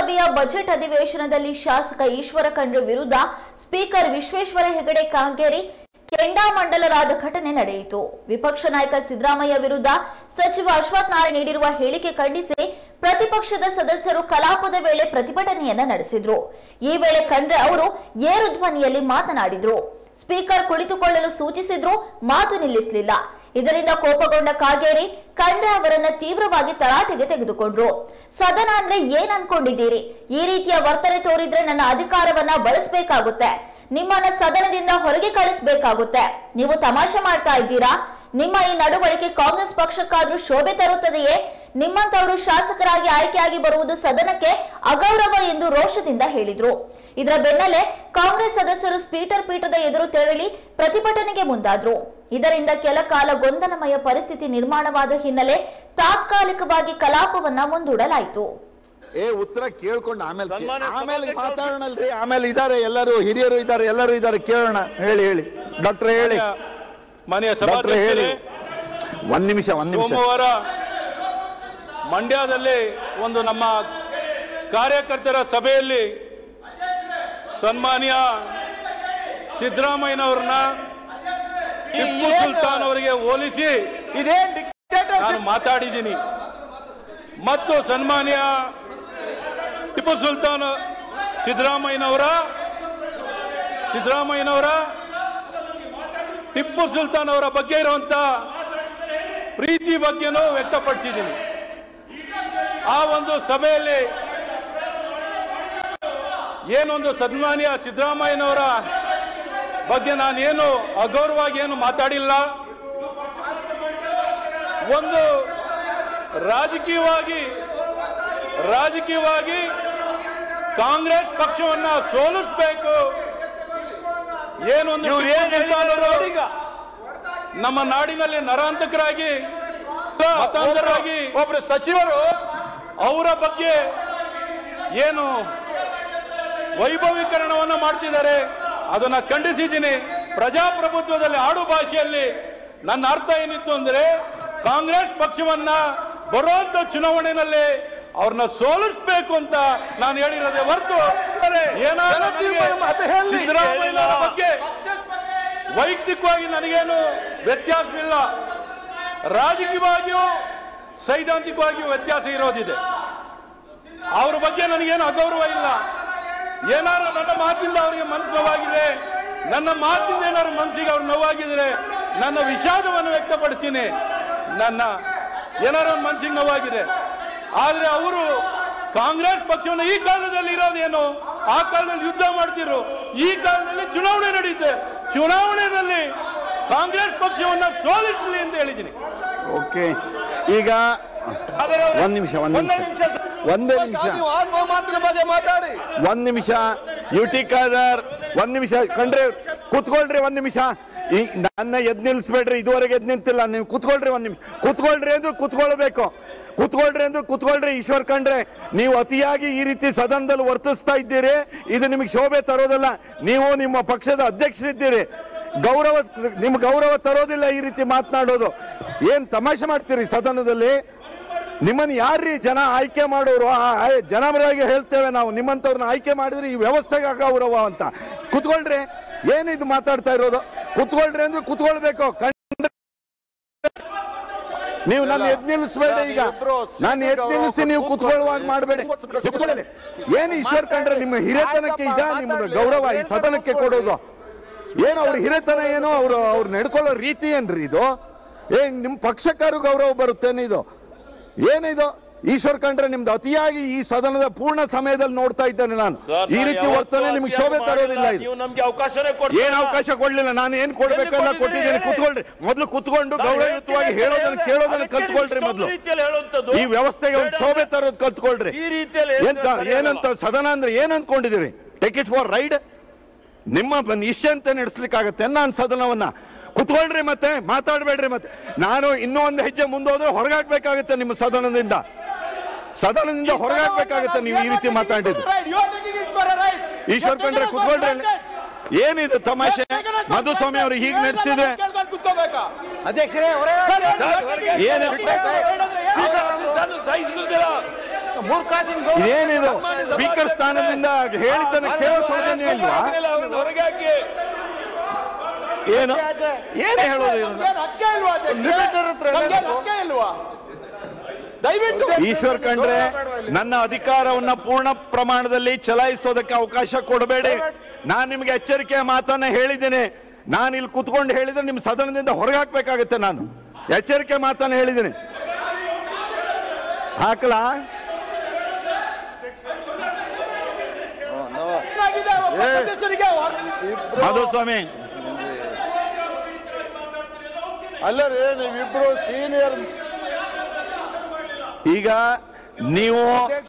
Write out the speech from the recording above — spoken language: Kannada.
ವಿಧಾನಸಭೆಯ ಬಜೆಟ್ ಅಧಿವೇಶನದಲ್ಲಿ ಶಾಸಕ ಈಶ್ವರ ಖಂಡ್ರೆ ವಿರುದ್ಧ ಸ್ಪೀಕರ್ ವಿಶ್ವೇಶ್ವರ ಹೆಗಡೆ ಕಾಗೇರಿ ಕೆಂಡಾಮಂಡಲರಾದ ಘಟನೆ ನಡೆಯಿತು ವಿಪಕ್ಷ ನಾಯಕ ಸಿದ್ದರಾಮಯ್ಯ ವಿರುದ್ಧ ಸಚಿವ ಅಶ್ವಥ್ ನಾರಾಯಣ್ ನೀಡಿರುವ ಹೇಳಿಕೆ ಖಂಡಿಸಿ ಪ್ರತಿಪಕ್ಷದ ಸದಸ್ಯರು ಕಲಾಪದ ವೇಳೆ ಪ್ರತಿಭಟನೆಯನ್ನ ನಡೆಸಿದ್ರು ಈ ವೇಳೆ ಖಂಡ್ರೆ ಅವರು ಏರು ಧ್ವನಿಯಲ್ಲಿ ಮಾತನಾಡಿದ್ರು ಸ್ಪೀಕರ್ ಕುಳಿತುಕೊಳ್ಳಲು ಸೂಚಿಸಿದ್ರು ಮಾತು ನಿಲ್ಲಿಸಲಿಲ್ಲ ಇದರಿಂದ ಕೋಪಗೊಂಡ ಕಾಗೇರಿ ಖಂಡ್ರೆ ಅವರನ್ನ ತೀವ್ರವಾಗಿ ತರಾಟೆಗೆ ತೆಗೆದುಕೊಂಡ್ರು ಸದನ ಅಂದ್ರೆ ಏನ್ ಅನ್ಕೊಂಡಿದ್ದೀರಿ ಈ ರೀತಿಯ ವರ್ತನೆ ತೋರಿದ್ರೆ ನನ್ನ ಅಧಿಕಾರವನ್ನ ಬಳಸಬೇಕಾಗುತ್ತೆ ನಿಮ್ಮನ್ನ ಸದನದಿಂದ ಹೊರಗೆ ಕಳಿಸಬೇಕಾಗುತ್ತೆ ನೀವು ತಮಾಷೆ ಮಾಡ್ತಾ ಇದ್ದೀರಾ ನಿಮ್ಮ ಈ ನಡವಳಿಕೆ ಕಾಂಗ್ರೆಸ್ ಪಕ್ಷಕ್ಕಾದ್ರೂ ಶೋಭೆ ತರುತ್ತದೆಯೇ ನಿಮ್ಮಂತವರು ಶಾಸಕರಾಗಿ ಆಯ್ಕೆಯಾಗಿ ಬರುವುದು ಸದನಕ್ಕೆ ಅಗೌರವ ಎಂದು ರೋಷದಿಂದ ಹೇಳಿದ್ರು ಇದರ ಬೆನ್ನಲ್ಲೇ ಕಾಂಗ್ರೆಸ್ ಸದಸ್ಯರು ಸ್ಪೀಕರ್ ಪೀಠದ ಎದುರು ತೆರಳಿ ಪ್ರತಿಭಟನೆಗೆ ಮುಂದಾದ್ರು ಇದರಿಂದ ಕೆಲ ಕಾಲ ಗೊಂದಲಮಯ ಪರಿಸ್ಥಿತಿ ನಿರ್ಮಾಣವಾದ ಹಿನ್ನೆಲೆ ತಾತ್ಕಾಲಿಕವಾಗಿ ಕಲಾಪವನ್ನ ಮುಂದೂಡಲಾಯಿತು ಏ ಉತ್ತರ ಕೇಳ್ಕೊಂಡು ಆಮೇಲೆ ಕೇ- ಸನ್ಮಾನ್ಯ ಆಮೇಲೆ ಸಭಾಧ್ಯಕ್ಷ ಮಾತಾಡೋಣಲ್ರಿ ಆಮೇಲೆ ಇದಾರೆ ಎಲ್ಲರೂ ಹಿರಿಯರು ಇದಾರೆ ಎಲ್ಲರೂ ಇದಾರೆ ಕೇಳೋಣ ಹೇಳಿ ಹೇಳಿ ಡಾಕ್ಟರ್ ಹೇಳಿ ಮಾನ್ಯ ಡಾಕ್ಟರ್ ಹೇಳಿ ಸಭಾಧ್ಯಕ್ಷರೇ ಒಂದ್ ನಿಮಿಷ ಒಂದ್ ನಿಮಿಷ ಸೋಮವಾರ ಮಂಡ್ಯದಲ್ಲಿ ಒಂದು ನಮ್ಮ ಕಾರ್ಯಕರ್ತರ ಸಭೆಯಲ್ಲಿ ಸನ್ಮಾನ್ಯ ಸಿದ್ದರಾಮಯ್ಯನವ್ರನ್ನ ಟಿಪ್ಪು ಸುಲ್ತಾನ್ ಅವರಿಗೆ ಹೋಲಿಸಿ ಇದೇನ್ ನಾನು ಮಾತಾಡಿದ್ದೀನಿ ಮತ್ತು ಸನ್ಮಾನ್ಯ ಟಿಪ್ಪು ಸುಲ್ತಾನ್ ಸಿದ್ದರಾಮಯ್ಯನವರ ಸಿದ್ದರಾಮಯ್ಯನವರ ಟಿಪ್ಪು ಸುಲ್ತಾನ್ ಅವರ ಬಗ್ಗೆ ಇರುವಂತ ಪ್ರೀತಿ ಬಗ್ಗೆನೂ ವ್ಯಕ್ತಪಡಿಸಿದ್ದೀನಿ ಆ ಒಂದು ಸಭೆಯಲ್ಲಿ ಏನೊಂದು ಸನ್ಮಾನ್ಯ ಸಿದ್ದರಾಮಯ್ಯನವರ ಬಗ್ಗೆ ನಾನೇನು ಅಗೌರವಾಗಿ ಏನು ಮಾತಾಡಿಲ್ಲ ಒಂದು ರಾಜಕೀಯವಾಗಿ ರಾಜಕೀಯವಾಗಿ ಕಾಂಗ್ರೆಸ್ ಪಕ್ಷವನ್ನ ಸೋಲಿಸಬೇಕು ಏನೊಂದು ಇವ್ರು ಏನ್ ಟಿಪ್ಪು ಸುಲ್ತಾನ್ ಹೇಳಿದ್ದಾರೆ ಅವರು ನೋಡಿ ಈಗ ನಮ್ಮ ನಾಡಿನಲ್ಲಿ ನರಾಂತಕರಾಗಿ ಮತಾಂಧರಾಗಿ ಒಬ್ರು ಸಚಿವರು ಅವರ ಬಗ್ಗೆ ಏನು ವೈಭವೀಕರಣವನ್ನ ಮಾಡ್ತಿದ್ದಾರೆ ಅದನ್ನ ಖಂಡಿಸಿದ್ದೀನಿ ಪ್ರಜಾಪ್ರಭುತ್ವದಲ್ಲಿ ಆಡು ಭಾಷೆಯಲ್ಲಿ ನನ್ನ ಅರ್ಥ ಏನಿತ್ತು ಅಂದ್ರೆ ಕಾಂಗ್ರೆಸ್ ಪಕ್ಷವನ್ನ ಬರುವಂತ ಚುನಾವಣೆಯಲ್ಲಿ ಅವ್ರನ್ನ ಸೋಲಿಸಬೇಕು ಅಂತ ನಾನು ಹೇಳಿರೋದೇ ಹೊರತು ಏನಾದ್ರೂ ಜನತೀರ್ಮಾನ ನನಗೆ ಮಾತು ಹೇಳಿ. ಸಿದ್ದರಾಮಯ್ಯನವರ ಬಗ್ಗೆ ವೈಯಕ್ತಿಕವಾಗಿ ನನಗೇನು ವ್ಯತ್ಯಾಸವಿಲ್ಲ ರಾಜಕೀಯವಾಗಿಯೂ ಸೈದ್ಧಾಂತಿಕವಾಗಿಯೂ ವ್ಯತ್ಯಾಸ ಇರೋದಿದೆ ಅವ್ರ ಬಗ್ಗೆ ನನಗೇನು ಅಗೌರವ ಇಲ್ಲ ಏನಾದ್ರು ನನ್ನ ಮಾತಿಂದ ಅವರಿಗೆ ಮನಸ್ಸು ನೋವಾಗಿದೆ ನನ್ನ ಮಾತಿಂದ ಏನಾದ್ರು ಮನಸ್ಸಿಗೆ ಅವ್ರು ನೋವಾಗಿದ್ರೆ ನನ್ನ ವಿಷಾದವನ್ನು ವ್ಯಕ್ತಪಡಿಸ್ತೀನಿ ನನ್ನ ಏನಾದ್ರು ಒಂದು ಮನಸ್ಸಿಗೆ ನೋವಾಗಿದೆ ಆದ್ರೆ ಅವರು ಕಾಂಗ್ರೆಸ್ ಪಕ್ಷವನ್ನು ಈ ಕಾಲದಲ್ಲಿ ಇರೋದೇನು ಆ ಕಾಲದಲ್ಲಿ ಯುದ್ಧ ಮಾಡ್ತಿರು ಈ ಕಾಲದಲ್ಲಿ ಚುನಾವಣೆ ನಡೆಯುತ್ತೆ ಚುನಾವಣೆಯಲ್ಲಿ ಕಾಂಗ್ರೆಸ್ ಪಕ್ಷವನ್ನ ಸೋಲಿಸಲಿ ಅಂತ ಹೇಳಿದ್ದೀನಿ ಓಕೆ ಈಗ ಒಂದ್ ನಿಮಿಷ ಒಂದ್ ನಿಮಿಷ ಒಂದೇ ನಿಮಿಷ ನೀವು ಆತ್ಮ ಮಾತಿನ ಬಗ್ಗೆ ಮಾತಾಡಿ ಒಂದ್ ನಿಮಿಷ ಯುಟಿ ಖಾದರ್ ಒಂದ್ ನಿಮಿಷ ಕಂಡ್ರೆ ಕುತ್ಕೊಳ್ರಿ ಒಂದ್ ನಿಮಿಷ ಈ ನನ್ನ ಎದ್ ನಿಲ್ಸ್ಬೇಡ್ರಿ ಇದುವರೆಗೆ ಎದ್ ನಿಂತಿಲ್ಲ ನೀವು ಕುತ್ಕೊಳ್ರಿ ಒಂದ್ ನಿಮಿಷ ಕುತ್ಕೊಳ್ರಿ ಅಂದ್ರೆ ಕುತ್ಕೊಳ್ಬೇಕು ಕುತ್ಕೊಳ್ರಿ ಅಂದ್ರೆ ಕುತ್ಕೊಳ್ರಿ ಈಶ್ವರ್ ಕಂಡ್ರೆ ನೀವು ಅತಿಯಾಗಿ ಈ ರೀತಿ ಸದನದಲ್ಲಿ ವರ್ತಿಸ್ತಾ ಇದ್ದೀರಿ ಇದು ನಿಮಗೆ ಶೋಭೆ ತರೋದಿಲ್ಲ ನೀವು ನಿಮ್ಮ ಪಕ್ಷದ ಅಧ್ಯಕ್ಷರಿದ್ದೀರಿ ಗೌರವ ನಿಮ್ ಗೌರವ ತರೋದಿಲ್ಲ ಈ ರೀತಿ ಮಾತನಾಡೋದು ಏನ್ ತಮಾಷೆ ಮಾಡ್ತೀರಿ ಸದನದಲ್ಲಿ ನಿಮ್ಮನ್ನ ಯಾರ್ರೀ ಜನ ಆಯ್ಕೆ ಮಾಡೋರು ಆ ಆಯ್- ಜನಪರವಾಗಿ ಹೇಳ್ತೇವೆ ನಾವು ನಿಮ್ಮಂಥವ್ರನ್ನ ಆಯ್ಕೆ ಮಾಡಿದ್ರೆ ಈ ವ್ಯವಸ್ಥೆಗೆ ಅಗೌರವ ಅಂತ ಕುತ್ಕೊಳ್ರಿ ಏನಿದು ಮಾತಾಡ್ತಾ ಇರೋದು ಕುತ್ಕೊಳ್ರಿ ಅಂದ್ರೆ ಕುತ್ಕೊಳ್ಬೇಕು ಕಂಡ್ರೆ ನೀವು ನನ್ನ ಎದ್ ನಿಲ್ಲಿಸ್ಬೇಡಿ ಈಗ ನಾನು ಎದ್ ನಿಲ್ಲಿಸಿ ನೀವು ಕುತ್ಕೊಳ್ಳುವಾಗ ಮಾಡಬೇಡಿ ಕುತ್ಕೊಳ್ಳಿ ಏನು ಈಶ್ವರ್ ಕಂಡ್ರೆ ನಿಮ್ಮ ಹಿರಿತನಕ್ಕೆ ಇದ ನಿಮ್ಮದು ಗೌರವ ಈ ಸದನಕ್ಕೆ ಕೊಡೋದು ಏನು ಅವ್ರ ಹಿರಿತನ ಏನು ಅವರು ಅವ್ರು ನಡ್ಕೊಳ್ಳೋ ರೀತಿ ಏನ್ರಿ ಇದು ಏನ್ ನಿಮ್ ಪಕ್ಷಕ್ಕಾರು ಗೌರವ ಬರುತ್ತೇನೆ ಇದು ಏನಿದು ಈಶ್ವರ್ ಕಂಡ್ರೆ ನಿಮ್ದು ಅತಿಯಾಗಿ ಈ ಸದನದ ಪೂರ್ಣ ಸಮಯದಲ್ಲಿ ನೋಡ್ತಾ ಇದ್ದೇನೆ ನಾನು ಈ ರೀತಿ ವರ್ತನೆ ನಿಮ್ಗೆ ಶೋಭೆ ತರೋದಿಲ್ಲ ಇದು ನೀವು ನಮ್ಗೆ ಅವಕಾಶನೇ ಕೊಡ್ತೀರಾ? ಏನ್ ಅವಕಾಶ ಕೊಡ್ಲಿಲ್ಲ ನಾನು ಏನ್ ಕೊಡ್ಬೇಕಲ್ಲ ಎಲ್ಲಿ ಕೊಟ್ಟಿದ್ದೀನಿ ಕೊಟ್ಟಿದ್ದೀರಿ? ಕುತ್ಕೊಳ್ರಿ ಮೊದ್ಲು ಕುತ್ಕೊಂಡು ನಾನು ಗೌರವಯುತವಾಗಿ ಹೇಳ್ತೀನಿ, ಹೇಳೋದನ್ನ ಕೇಳೋದನ್ನ ಅದಕ್ಕೆ ಕಲ್ತ್ಕೊಳ್ರಿ ಇಷ್ಟೊಂದು ಮೊದ್ಲು ರೀತಿಯಲ್ಲಿ ಹೇಳುವಂಥದ್ದು ಈ ವ್ಯವಸ್ಥೆಗೆ ಒಂದು ಬೇಡ ಶೋಭೆ ಅಂದ್ರೆ ತರೋದು ಕಲ್ತ್ಕೊಳ್ರಿ ಈ ರೀತಿಯಲ್ಲಿ ಎಂತ ಹೇಳಿದ್ರೆ ಸರಿ ಏನಂತ ಸದನ ಅಂದ್ರೆ ಏನ್ ಅನ್ಕೊಂಡಿದ್ದೀರಿ ಟೇಕ್ ಇಟ್ ಫಾರ್ ರೈಡ್ ನಿಮ್ಮ ಬ- ನಿಶ್ಚಂತೆ ನಡೆಸ್ಲಿಕ್ಕಾಗತ್ತೆ ನಾನು ಸದನವನ್ನ ಕುತ್ಕೊಳ್ರಿ ಮತ್ತೆ ಮಾತಾಡ್ಬೇಡ್ರಿ ಮತ್ತೆ ನಾನು ಇನ್ನೂ ಒಂದು ಹೆಜ್ಜೆ ಮುಂದೋದ್ರೆ ಹೊರಗಾಕ್ಬೇಕಾಗತ್ತೆ ನಿಮ್ಮ ಸದನದಿಂದ ಸದನದಿಂದ ಹೊರಗಾಕ್ಬೇಕಾಗತ್ತೆ ನೀವು ಈ ರೀತಿ ಮಾತಾಡಿದ್ದು ಈಶ್ವರ್ ಕಂಡ್ರೆ ಕುತ್ಕೊಳ್ರಿ ಅಲ್ಲಿ. ಏನಿದು ತಮಾಷೆ ಮಧುಸ್ವಾಮಿ ಅವರು ಹೀಗೆ ನಡೆಸಿದ್ರೆ ಅಧ್ಯಕ್ಷರೇ ಹೊರಗೆ ಏನು ಮೂರ್ ಕಾಸಿನ ಗೌರವ ಇದೇನಿದು ಸನ್ಮಾನ್ಯ ಸ್ಪೀಕರ್ ಸ್ಥಾನದಿಂದ ಹೇಳಿದ್ದನ್ನು ಕೇಳೋ ಸೌಜನ್ಯ ಇಲ್ವಾ ಹೊರಗೆ ಹಾಕಿ ಏನು ಏನು ಹೇಳೋದು ಇದನ್ನ? ನಮ್ಗೇನ್ ಹಕ್ಕೆ ಇಲ್ವಾ ಅಧ್ಯಕ್ಷ? ಲಿಮಿಟೆಡ್ ಹತ್ರ ನಮ್ಗೇನ್ ಹಕ್ಕೆ ಇಲ್ವಾ ದಯವಿಟ್ಟು ಈಶ್ವರ್ ಕಂಡ್ರೆ ನನ್ನ ಅಧಿಕಾರವನ್ನ ಪೂರ್ಣ ಪ್ರಮಾಣದಲ್ಲಿ ಚಲಾಯಿಸೋದಕ್ಕೆ ಅವಕಾಶ ಕೊಡಬೇಡಿ ನಾನು ನಿಮ್ಗೆ ಎಚ್ಚರಿಕೆಯ ಮಾತನ್ನ ಹೇಳಿದ್ದೇನೆ ನಾನು ಇಲ್ಲಿ ಕುತ್ಕೊಂಡು ಹೇಳಿದ್ರೆ ನಿಮ್ ಸದನದಿಂದ ಹೊರಗೆ ಹಾಕ್ಬೇಕಾಗತ್ತೆ ನಾನು ಎಚ್ಚರಿಕೆ ಮಾತನ್ನ ಹೇಳಿದ್ದೀನಿ ಹಾಕಲಾ ಏನಾಗಿದೆ ಒಬ್ಬ ಏ. ಸದಸ್ಯರಿಗೆ ಹೊರ- ಮಧುಸ್ವಾಮಿ ಅಲ್ಲ ರೀ ನೀವಿಬ್ರು ಸೀನಿಯರ್ ಈಗ ನೀವು